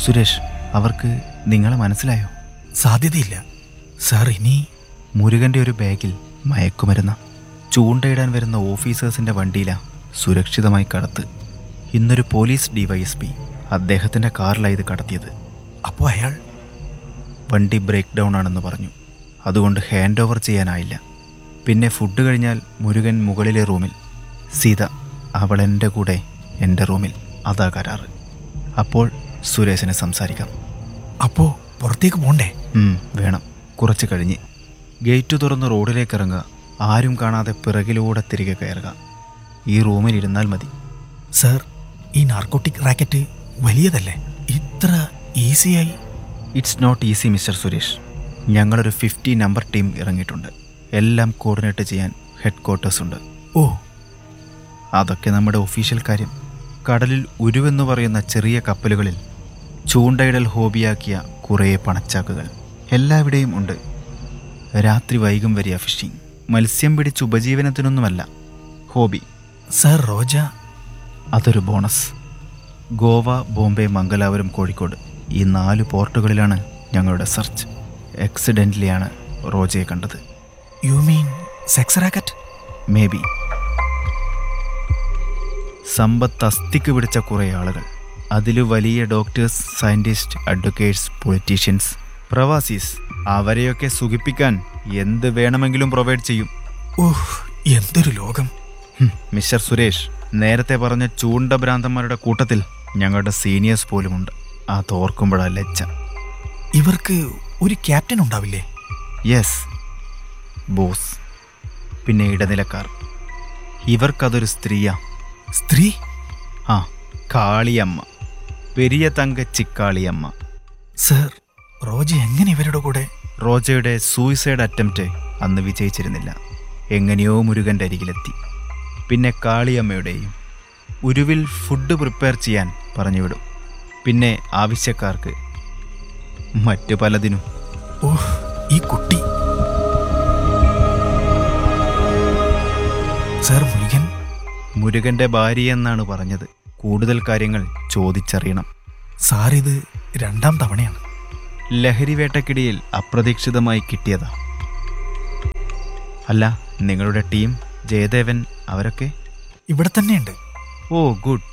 സുരേഷ് അവർക്ക് നിങ്ങളെ മനസ്സിലായോ സാധ്യതയില്ല സാർ ഇനി മുരുകന്റെ ഒരു ബാഗിൽ മയക്കുമരുന്ന് ചൂണ്ടയിടാൻ വരുന്ന ഓഫീസേഴ്സിന്റെ വണ്ടിയിലാ സുരക്ഷിതമായി കടത്ത് ഇന്നൊരു പോലീസ് ഡിവൈഎസ്പി അദ്ദേഹത്തിന്റെ കാറിലാണ് ഇത് കടത്തിയത് അപ്പോൾ അയാൾ വണ്ടി ബ്രേക്ക് ഡൗൺ ആണെന്ന് പറഞ്ഞു അതുകൊണ്ട് ഹാൻഡ് ഓവർ ചെയ്യാനായില്ല പിന്നെ ഫുഡ് കഴിഞ്ഞാൽ മുരുകൻ മുകളിലെ റൂമിൽ സീത അവൾ എൻ്റെ കൂടെ എൻ്റെ റൂമിൽ അതാ കരാറ് അപ്പോൾ സുരേഷിനെ സംസാരിക്കാം അപ്പോൾ പുറത്തേക്ക് പോണ്ടേ ഉം, വേണം കുറച്ച് കഴിഞ്ഞ് ഗേറ്റ് തുറന്ന് റോഡിലേക്ക് ഇറങ്ങുക ആരും കാണാതെ പിറകിലൂടെ തിരികെ കയറുക ഈ റൂമിൽ ഇരുന്നാൽ മതി സാർ ഈ നാർക്കോട്ടിക് റാക്കറ്റ് വലിയതല്ലേ ഇത്ര ഈസിയായി it's not easy mister Suresh ഞങ്ങളൊരു ഫിഫ്റ്റി നമ്പർ ടീം ഇറങ്ങിയിട്ടുണ്ട് എല്ലാം കോർഡിനേറ്റ് ചെയ്യാൻ ഹെഡ് ക്വാർട്ടേഴ്സ് ഉണ്ട് ഓ അതൊക്കെ നമ്മുടെ ഒഫീഷ്യൽ കാര്യം കടലിൽ ഉരുവെന്ന് പറയുന്ന ചെറിയ കപ്പലുകളിൽ ചൂണ്ടയിടൽ ഹോബിയാക്കിയ കുറേ പണച്ചാക്കുകൾ എല്ലാവിടെയും ഉണ്ട് രാത്രി വൈകും വരിക ഫിഷിംഗ് മത്സ്യം പിടിച്ച് ഉപജീവനത്തിനൊന്നുമല്ല ഹോബി സാർ റോജ അതൊരു ബോണസ് ഗോവ ബോംബെ മംഗലാപുരം കോഴിക്കോട് ഈ നാല് പോർട്ടുകളിലാണ് ഞങ്ങളുടെ സെർച്ച് എക്സിഡൻ്റലിയാണ് റോജയെ കണ്ടത് you mean sex racket maybe Sampath അസ്ഥിക്ക് പിടിച്ച കുറേ ആളുകൾ അതിൽ വലിയ ഡോക്ടേഴ്സ് സയൻറ്റിസ്റ്റ് അഡ്വക്കേറ്റ്സ് പൊളിറ്റീഷ്യൻസ് പ്രവാസീസ് അവരെയൊക്കെ സുഖിപ്പിക്കാൻ എന്ത് വേണമെങ്കിലും പ്രൊവൈഡ് ചെയ്യും ഓഹ് എന്തൊരു ലോകം ഹും, മിസ്റ്റർ സുരേഷ് നേരത്തെ പറഞ്ഞ ചൂണ്ട ഭ്രാന്തന്മാരുടെ കൂട്ടത്തിൽ ഞങ്ങളുടെ സീനിയേഴ്സ് പോലുമുണ്ട് അതോർക്കുമ്പോഴാ ലജ്ജ ഇവർക്ക് ഒരു ക്യാപ്റ്റൻ ഉണ്ടാവില്ലേ യെസ് ബോസ് പിന്നെ ഇടനിലക്കാർ ഇവർക്കതൊരു സ്ത്രീയാ സ്ത്രീ ആ കാളിയമ്മ പെരിയ തങ്കച്ചി കാളിയമ്മ സാർ റോജ എങ്ങനെ ഇവരുടെ കൂടെ റോജയുടെ സൂയിസൈഡ് അറ്റംപ്റ്റ് അന്ന് വിജയിച്ചിരുന്നില്ല എങ്ങനെയോ മുരുകൻ്റെ അരികിലെത്തി പിന്നെ കാളിയമ്മയുടെയും ഉരുവിൽ ഫുഡ് പ്രിപ്പയർ ചെയ്യാൻ പറഞ്ഞുവിടും പിന്നെ ആവശ്യക്കാർക്ക് മറ്റു പലതിനും ഓഹ് ഈ കുട്ടി സാർ മുരുകൻ മുരുകൻ്റെ ഭാര്യയെന്നാണ് പറഞ്ഞത് കൂടുതൽ കാര്യങ്ങൾ ചോദിച്ചറിയണം സാർ ഇത് രണ്ടാം തവണയാണ് ലഹരിവേട്ടക്കിടയിൽ അപ്രതീക്ഷിതമായി കിട്ടിയതാ അല്ല നിങ്ങളുടെ ടീം ജയദേവൻ അവരൊക്കെ ഇവിടെ തന്നെയുണ്ട് ഓ ഗുഡ്